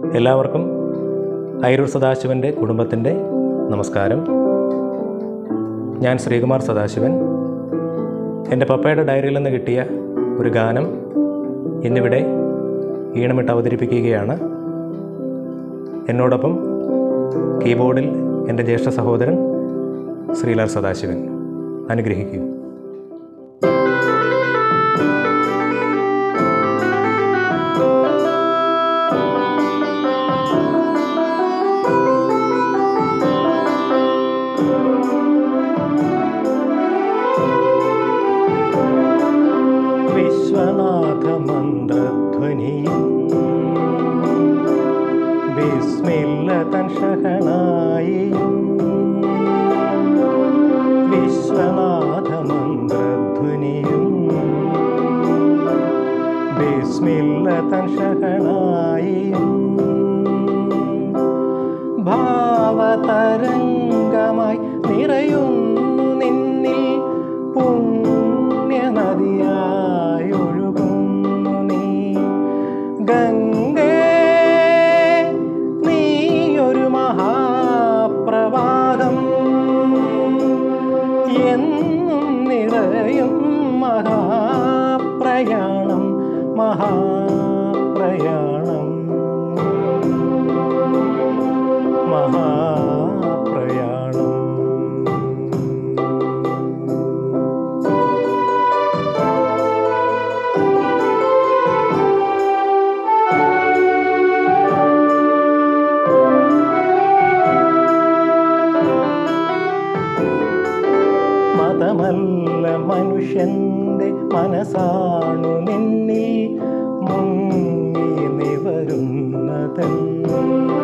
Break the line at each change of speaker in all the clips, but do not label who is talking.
എല്ലാവർക്കും ഐരൂർ സദാശിവൻ്റെ കുടുംബത്തിൻ്റെ നമസ്കാരം ഞാൻ ശ്രീകുമാർ സദാശിവൻ എൻ്റെ പപ്പയുടെ ഡയറിയിൽ നിന്ന് കിട്ടിയ ഒരു ഗാനം ഇന്നിവിടെ ഈണമിട്ട് അവതരിപ്പിക്കുകയാണ് എന്നോടൊപ്പം കീബോർഡിൽ എൻ്റെ ജ്യേഷ്ഠ സഹോദരൻ ശ്രീലാൽ സദാശിവൻ അനുഗ്രഹിക്കൂ വിശ്വനാഥ മന്ത്രധ്വനിയും വിസ്മില്ല തൻ ഷഹനായിയും വിശ്വനാഥ മന്ത്രധ്വനിയും വിസ്മില്ല തൻ ഷഹനായിയും ഭാവതരംഗമായി നിറയുന്നു നിന്നിൽ പുണ്യനദിയായി ഒഴുകുന്നു നീ ഗംഗേ നീയൊരു മഹാപ്രവാഹം എന്നും നിറയും മഹാപ്രയാണം മഹാപ്രയാണം മഹാപ്രയാണം മതമല്ല മനുഷ്യന്റെ മനസ്സാണു നിന്നിൽ മുങ്ങി നിവരുന്നതെന്ന്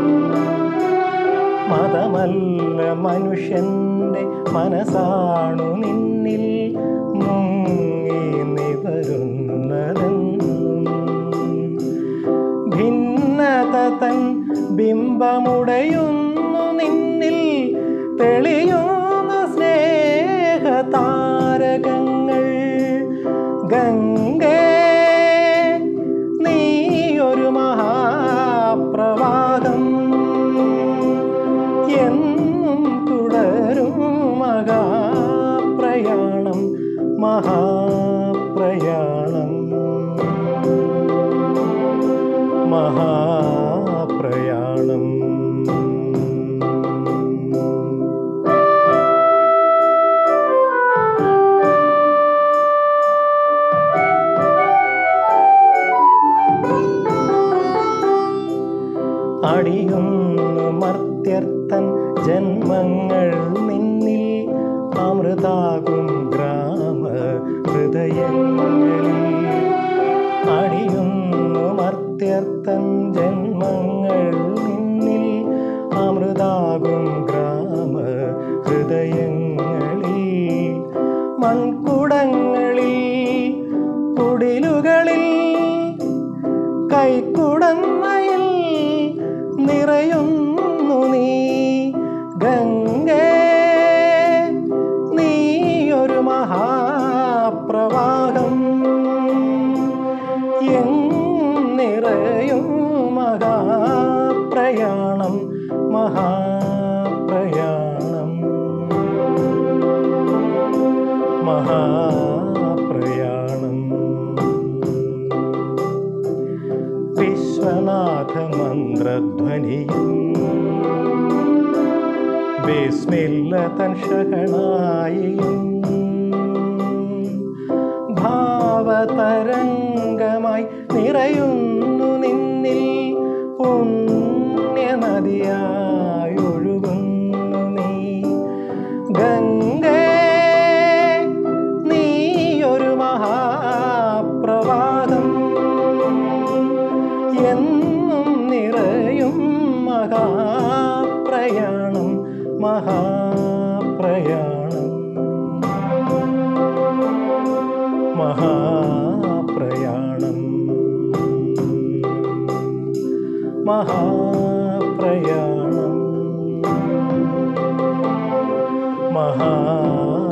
മതമല്ല മനുഷ്യന്റെ മനസ്സാണു നിന്നിൽ മുങ്ങി നിവരുന്നതെന്നും ഭിന്നത തൻ ബിംബമുടയുന്നു നിന്നിൽ തെളിയുന്ന സ്നേഹതാരകങ്ങൾ ഗംഗേ നീയൊരു മഹാപ്രവാഹം എന്നും തുടരും മഹാപ്രയാണം മഹാപ്രയാണം മഹാപ്രയാണം അടിയുന്നു മർത്യർത്തൻ ജന്മങ്ങൾ നിന്നിൽ അമൃതാകും ഗ്രാമ ഹൃദയങ്ങളിൽ അടിയുന്നു മർത്യർത്തൻ ജന്മങ്ങൾ നിന്നിൽ അമൃതാകും ഗ്രാമ ഹൃദയങ്ങളിൽ മൺകുടങ്ങളിൽ കുടിലുകളിൽ കൈക്കുടന്നയിൽ നിറയുന്നു നീ ഗംഗേ നീയൊരു മഹാപ്രവാഹം എങ്ങും നിറയും മഹാപ്രയാണം മഹാപ്രയാണം മഹാപ്രയാണം വിശ്വനാഥ മന്ത്രധ്വനിയും വിസ്മില്ല തൻ ഷഹണായിയും ഭാവതരംഗമായി നിറയുന്നു നിന്നിൽ പുണ്യനദിയായി ഒഴുകുന്നു നീ ഗംഗേ നീയൊരു മഹാപ്രവാഹം എന്നും നിറയും മഹാപ്രയാണം മഹാപ്രയാണം മഹാപ്രയാണം മഹാപ്രയാണം മഹാ